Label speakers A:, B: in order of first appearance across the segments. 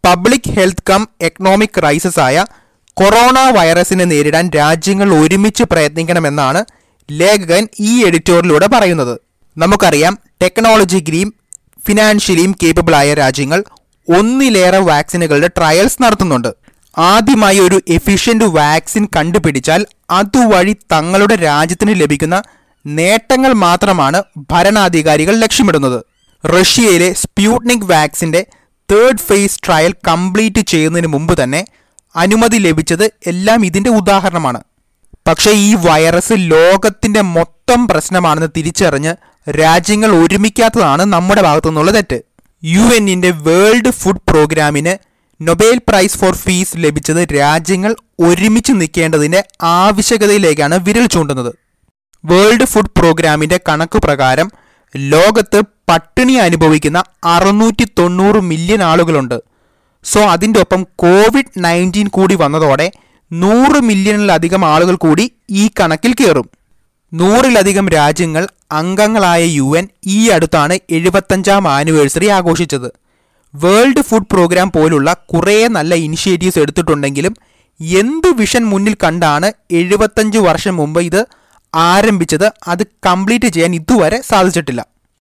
A: public health cum economic crisis ആയ corona വൈറസിനെ നേരിടാൻ രാജ്യങ്ങൾ ഒരുമിച്ച് പ്രയത്നിക്കണമെന്നാണ് ലേഖകൻ ഈ എഡിറ്റോറിയലിലൂടെ പറയുന്നത് നമുക്കറിയാം ടെക്നോളജിക്കലിയും ഫിനാൻഷ്യലിയും കേപ്പബിൾ ആയ രാജ്യങ്ങൾ ഒന്നിലേറെ വാക്സിനുകളുടെ ട്രയൽസ് നടത്തുന്നുണ്ട് ആദ്യമായി ഒരു എഫിഷ്യന്റ് വാക്സിൻ കണ്ടുപിടിച്ചാൽ അതുവഴി തങ്ങളുടെ രാജ്യത്തിന് ലഭിക്കുന്ന നേട്ടങ്ങൾ മാത്രമാണ് ഭരണാധികാരികൾ ലക്ഷ്യമിടുന്നത് റഷ്യയിലെ സ്പ്യൂട്നിക് വാക്സിന്റെ തേർഡ് ഫേസ് ട്രയൽ കംപ്ലീറ്റ് ചെയ്യുന്നതിന് മുമ്പ് തന്നെ അനുമതി ലഭിച്ചത് എല്ലാം ഇതിന്റെ ഉദാഹരണമാണ് പക്ഷേ ഈ വൈറസ് ലോകത്തിന്റെ മൊത്തം പ്രശ്നമാണെന്ന് തിരിച്ചറിഞ്ഞ് രാജ്യങ്ങൾ ഒരുമിക്കാത്തതാണ് നമ്മുടെ ഭാഗത്തു നിന്നുള്ള തെറ്റ് യു എന്നിന്റെ വേൾഡ് ഫുഡ് പ്രോഗ്രാമിന് നൊബേൽ പ്രൈസ് ഫോർ ഫീസ് ലഭിച്ചത് രാജ്യങ്ങൾ ഒരുമിച്ച് നിൽക്കേണ്ടതിന്റെ ആവശ്യകതയിലേക്കാണ് വിരൽ ചൂണ്ടുന്നത് വേൾഡ് ഫുഡ് പ്രോഗ്രാമിന്റെ കണക്ക് പ്രകാരം ലോകത്ത് പട്ടിണി അനുഭവിക്കുന്ന അറുന്നൂറ്റി തൊണ്ണൂറ് മില്യൺ ആളുകളുണ്ട് സോ അതിൻ്റെ ഒപ്പം കോവിഡ് നയൻറ്റീൻ കൂടി വന്നതോടെ നൂറ് മില്യണിലധികം ആളുകൾ കൂടി ഈ കണക്കിൽ കയറും നൂറിലധികം രാജ്യങ്ങൾ അംഗങ്ങളായ യു എൻ ഈ അടുത്താണ് എഴുപത്തഞ്ചാം ആനിവേഴ്സറി ആഘോഷിച്ചത് വേൾഡ് ഫുഡ് പ്രോഗ്രാം പോലുള്ള കുറേ നല്ല ഇനിഷ്യേറ്റീവ്സ് എടുത്തിട്ടുണ്ടെങ്കിലും എന്ത് വിഷൻ മുന്നിൽ കണ്ടാണ് എഴുപത്തഞ്ച് വർഷം മുമ്പ് ഇത് ആരംഭിച്ചത് അത് കംപ്ലീറ്റ് ചെയ്യാൻ ഇതുവരെ സാധിച്ചിട്ടില്ല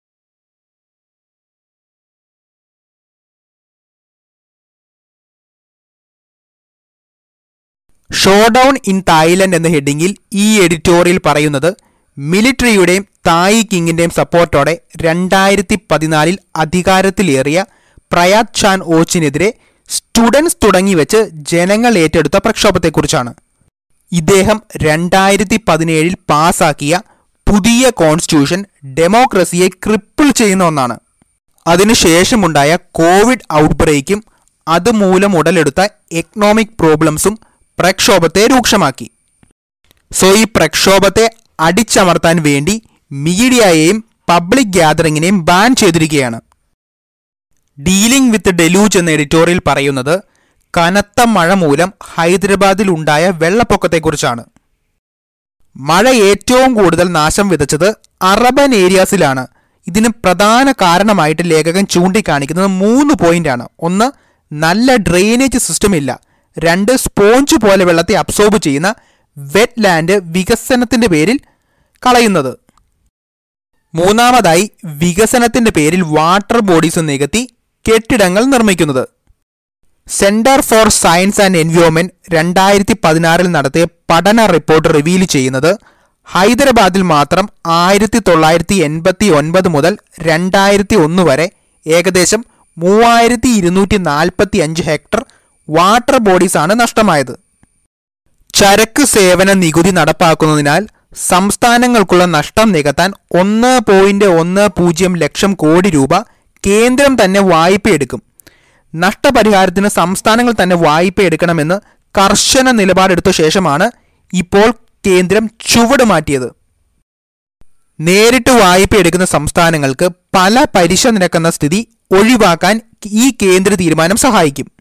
A: ഷോഡൗൺ ഇൻ തായ്ലൻഡ് എന്ന ഹെഡിങ്ങിൽ ഈ എഡിറ്റോറിയൽ പറയുന്നത് മിലിറ്ററിയുടെയും തായ് കിങ്ങിന്റെയും സപ്പോർട്ടോടെ രണ്ടായിരത്തി പതിനാലിൽ അധികാരത്തിലേറിയ പ്രയാത് ചാൻ ഓച്ചിനെതിരെ സ്റ്റുഡൻസ് തുടങ്ങി വെച്ച് ജനങ്ങൾ ഏറ്റെടുത്ത പ്രക്ഷോഭത്തെക്കുറിച്ചാണ് ഇദ്ദേഹം രണ്ടായിരത്തി പതിനേഴിൽ പാസാക്കിയ പുതിയ കോൺസ്റ്റിറ്റ്യൂഷൻ ഡെമോക്രസിയെ ക്രിപ്പിൾ ചെയ്യുന്ന ഒന്നാണ് അതിനുശേഷമുണ്ടായ കോവിഡ് ഔട്ട്ബ്രേക്കും അതുമൂലം ഉടലെടുത്ത എക്കണോമിക് പ്രോബ്ലംസും പ്രക്ഷോഭത്തെ രൂക്ഷമാക്കി സോ ഈ പ്രക്ഷോഭത്തെ അടിച്ചമർത്താൻ വേണ്ടി മീഡിയയെയും പബ്ലിക് ഗ്യാതറിങ്ങിനെയും ബാൻ ചെയ്തിരിക്കുകയാണ് ഡീലിംഗ് വിത്ത് ഡെലൂജ് എന്ന എഡിറ്റോറിയൽ പറയുന്നത് കനത്ത മഴ മൂലം ഹൈദരാബാദിൽ ഉണ്ടായ വെള്ളപ്പൊക്കത്തെക്കുറിച്ചാണ് മഴ ഏറ്റവും കൂടുതൽ നാശം വിതച്ചത് അറബൻ ഏരിയാസിലാണ് ഇതിന് പ്രധാന കാരണമായിട്ട് ലേഖകൻ ചൂണ്ടിക്കാണിക്കുന്നത് മൂന്ന് പോയിന്റാണ് ഒന്ന് നല്ല ഡ്രെയിനേജ് സിസ്റ്റം ഇല്ല രണ്ട് സ്പോഞ്ച് പോലെ വെള്ളത്തെ അബ്സോർബ് ചെയ്യുന്ന വെറ്റ് ലാൻഡ് വികസനത്തിന്റെ പേരിൽ കളയുന്നത് മൂന്നാമതായി വികസനത്തിന്റെ പേരിൽ വാട്ടർ ബോഡീസ് നികത്തി കെട്ടിടങ്ങൾ നിർമ്മിക്കുന്നത് centre for science and environment രണ്ടായിരത്തി പതിനാറിൽ നടത്തിയ പഠന റിപ്പോർട്ട് റിവീൽ ചെയ്യുന്നത് ഹൈദരാബാദിൽ മാത്രം ആയിരത്തി തൊള്ളായിരത്തി എൺപത്തി ഒൻപത് മുതൽ രണ്ടായിരത്തി ഒന്ന് വരെ ഏകദേശം മൂവായിരത്തി ഇരുന്നൂറ്റി നാൽപ്പത്തി അഞ്ച് ഹെക്ടർ വാട്ടർ ബോഡീസാണ് നഷ്ടമായത് ചരക്ക് സേവന നികുതി നടപ്പാക്കുന്നതിനാൽ സംസ്ഥാനങ്ങൾക്കുള്ള നഷ്ടം നികത്താൻ ഒന്ന് പോയിന്റ് ഒന്ന് പൂജ്യം ലക്ഷം കോടി രൂപ കേന്ദ്രം തന്നെ വായ്പയെടുക്കും നഷ്ടപരിഹാരത്തിന് സംസ്ഥാനങ്ങൾ തന്നെ വായ്പ എടുക്കണമെന്ന് കർശന നിലപാടെടുത്ത ശേഷമാണ് ഇപ്പോൾ കേന്ദ്രം ചുവട് മാറ്റിയത് നേരിട്ട് വായ്പ എടുക്കുന്ന സംസ്ഥാനങ്ങൾക്ക് പല പലിശ നിരക്കുന്ന സ്ഥിതി ഒഴിവാക്കാൻ ഈ കേന്ദ്ര തീരുമാനം സഹായിക്കും